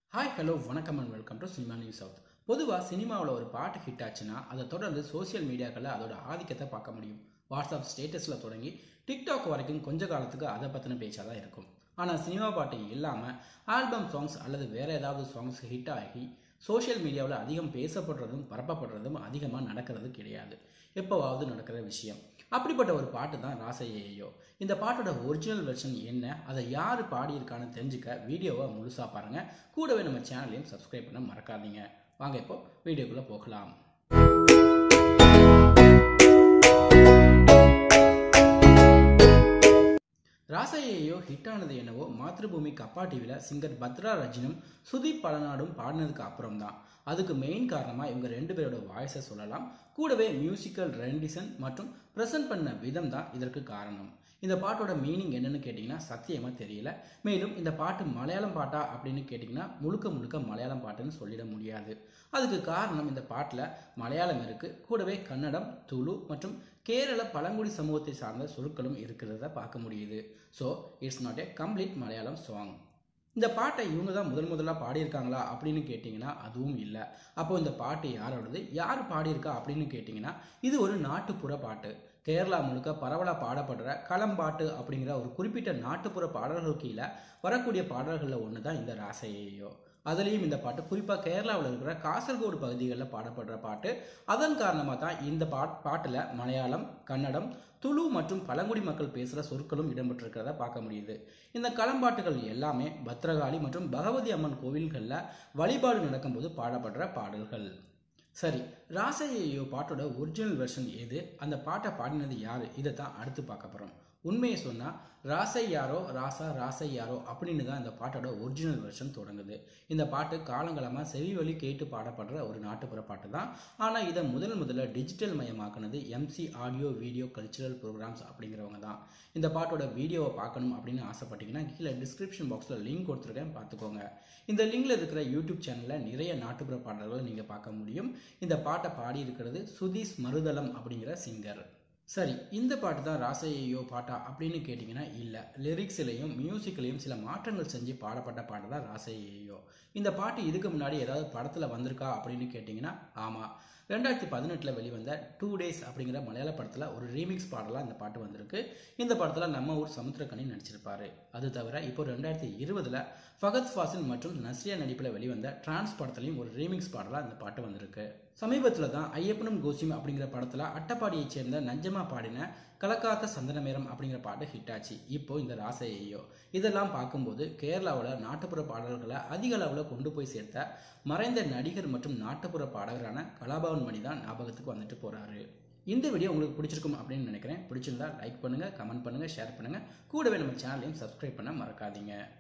hi hello வணக்கம் and welcome to cinema news south பொதுவாக சினிமாவில் ஒரு பாட்டு ஹிட் ஆச்சுன்னா அதை தொடர்ந்து சோஷியல் மீடியாக்களில் அதோட ஆதிக்கத்தை பார்க்க முடியும் வாட்ஸ்அப் ஸ்டேட்டஸில் தொடங்கி டிக்டாக் வரைக்கும் கொஞ்ச காலத்துக்கு அதை பற்றின பேச்சாக தான் இருக்கும் ஆனால் சினிமா பாட்டு இல்லாமல் ஆல்பம் சாங்ஸ் அல்லது வேறு ஏதாவது சாங்ஸ் ஹிட் ஆகி சோஷியல் மீடியாவில் அதிகம் பேசப்படுறதும் பரப்பப்படுறதும் அதிகமாக நடக்கிறது கிடையாது எப்போவாவது நடக்கிற விஷயம் அப்படிப்பட்ட ஒரு பாட்டு தான் ராசையையோ இந்த பாட்டோட ஒரிஜினல் வெர்ஷன் என்ன அதை யார் பாடியிருக்கான்னு தெரிஞ்சுக்க வீடியோவை முழுசாக பாருங்கள் கூடவே நம்ம சேனலையும் சப்ஸ்கிரைப் பண்ண மறக்காதீங்க வாங்க இப்போ வீடியோக்குள்ளே போகலாம் ராசையையோ ஹிட் ஆனது என்னவோ மாத்ருபூமி கப்பா டிவியில் சிங்கர் பத்ரா ரஜினும் சுதீப் பலநாடும் பாடினதுக்கு அப்புறம் தான் அதுக்கு மெயின் காரணமாக இவங்க ரெண்டு பேரோட வாய்ஸை சொல்லலாம் கூடவே மியூசிக்கல் ரெண்டிசன் மற்றும் ப்ரெசென்ட் பண்ண விதம் தான் இதற்கு காரணம் இந்த பாட்டோட மீனிங் என்னன்னு கேட்டிங்கன்னா சத்தியமாக தெரியல மேலும் இந்த பாட்டு மலையாளம் பாட்டா அப்படின்னு கேட்டிங்கன்னா முழுக்க முழுக்க மலையாளம் பாட்டுன்னு சொல்லிட முடியாது அதுக்கு காரணம் இந்த பாட்டில் மலையாளம் இருக்குது கூடவே கன்னடம் துளு மற்றும் கேரள பழங்குடி சமூகத்தை சார்ந்த சொற்களும் இருக்கிறத பார்க்க முடியுது so it's not a complete Malayalam song இந்த பாட்டை இவங்க தான் முதல் முதலாக பாடியிருக்காங்களா அப்படின்னு கேட்டிங்கன்னா அதுவும் இல்லை அப்போ இந்த பாட்டு யாரோடது யார் பாடியிருக்கா அப்படின்னு கேட்டிங்கன்னா இது ஒரு நாட்டுப்புற பாட்டு கேரளா முழுக்க பரவலாக பாடப்படுற களம்பாட்டு அப்படிங்கிற ஒரு குறிப்பிட்ட நாட்டுப்புற பாடல்கள் கீழே வரக்கூடிய பாடல்களில் ஒன்று தான் இந்த ராசையையோ அதுலேயும் இந்த பாட்டு குறிப்பாக கேரளாவில் இருக்கிற காசர்கோடு பகுதிகளில் பாடப்படுற பாட்டு அதன் காரணமாக தான் இந்த பாட் பாட்டில் மலையாளம் கன்னடம் துளு மற்றும் பழங்குடி மக்கள் பேசுகிற சொற்களும் இடம்பெற்றிருக்கிறத பார்க்க முடியுது இந்த களம்பாட்டுகள் எல்லாமே பத்ரகாளி மற்றும் பகவதி அம்மன் கோவில்களில் வழிபாடு நடக்கும்போது பாடப்படுற பாடல்கள் சரி ராசையோ பாட்டோட ஒரிஜினல் வெர்ஷன் எது அந்த பாட்டை பாடினது யார் இதை தான் அடுத்து பார்க்க போகிறோம் உண்மையை சொன்னால் ராசை யாரோ ராசா ராசை யாரோ அப்படின்னு தான் இந்த பாட்டோட ஒரிஜினல் வெர்ஷன் தொடங்குது இந்த பாட்டு காலங்காலமாக செவி வழி கேட்டு பாடப்படுற ஒரு நாட்டுப்புற பாட்டு தான் ஆனால் இதை முதல் முதல்ல டிஜிட்டல் மயமாக்குனது MC audio video cultural programmes அப்படிங்கிறவங்க தான் இந்த பாட்டோட வீடியோவை பார்க்கணும் அப்படின்னு ஆசைப்பட்டீங்கன்னா கீழே டிஸ்கிரிப்ஷன் பாக்ஸில் லிங்க் கொடுத்துருக்கேன் பார்த்துக்கோங்க இந்த லிங்கில் இருக்கிற யூடியூப் சேனலில் நிறைய நாட்டுப்புற பாடல்களை நீங்கள் பார்க்க முடியும் இந்த பாட்டை பாடியிருக்கிறது சுதீஷ் மருதலம் அப்படிங்கிற சிங்கர் சரி இந்த பாட்டு தான் ராசையோ பாட்டா அப்படின்னு கேட்டிங்கன்னா இல்லை லிரிக்ஸ்லையும் மியூசிக்லையும் சில மாற்றங்கள் செஞ்சு பாடப்பட்ட பாட்டு தான் ராசையோ இந்த பாட்டு இதுக்கு முன்னாடி ஏதாவது படத்தில் வந்திருக்கா அப்படின்னு கேட்டிங்கன்னா ஆமாம் ரெண்டாயிரத்தி பதினெட்டில் வெளிவந்த டூ டேஸ் அப்படிங்கிற மலையாள படத்தில் ஒரு ரீமிக்ஸ் பாடலாக இந்த பாட்டு வந்திருக்கு இந்த படத்தில் நம்ம ஊர் சமுத்திரக்கனி நடிச்சிருப்பாரு அது தவிர இப்போ ரெண்டாயிரத்தி இருபதில் ஃபகத் ஃபாசில் மற்றும் நஸ்ரியா நடிப்பில் வெளிவந்த டிரான்ஸ் படத்துலையும் ஒரு ரீமிக்ஸ் பாடலாக இந்த பாட்டு வந்திருக்கு சமீபத்தில் தான் ஐயப்பனும் கோசியும் அப்படிங்கிற படத்தில் அட்டப்பாடியைச் சேர்ந்த நஞ்சமா பாடின கலக்காத்த சந்தனமேரம் அப்படிங்கிற பாட்டு ஹிட் ஆச்சு இப்போ இந்த ராசையோ இதெல்லாம் பார்க்கும்போது கேரளாவில் நாட்டுப்புற பாடல்களை அதிக அளவில் கொண்டு போய் சேர்த்த மறைந்த நடிகர் மற்றும் நாட்டுப்புற பாடகரான கலாபவன் மணி தான் ஞாபகத்துக்கு வந்துட்டு போகிறாரு இந்த வீடியோ உங்களுக்கு பிடிச்சிருக்கும் அப்படின்னு நினைக்கிறேன் பிடிச்சிருந்தா லைக் பண்ணுங்கள் கமெண்ட் பண்ணுங்கள் ஷேர் பண்ணுங்கள் கூடவே நம்ம சேனலையும் சப்ஸ்கிரைப் பண்ண மறக்காதீங்க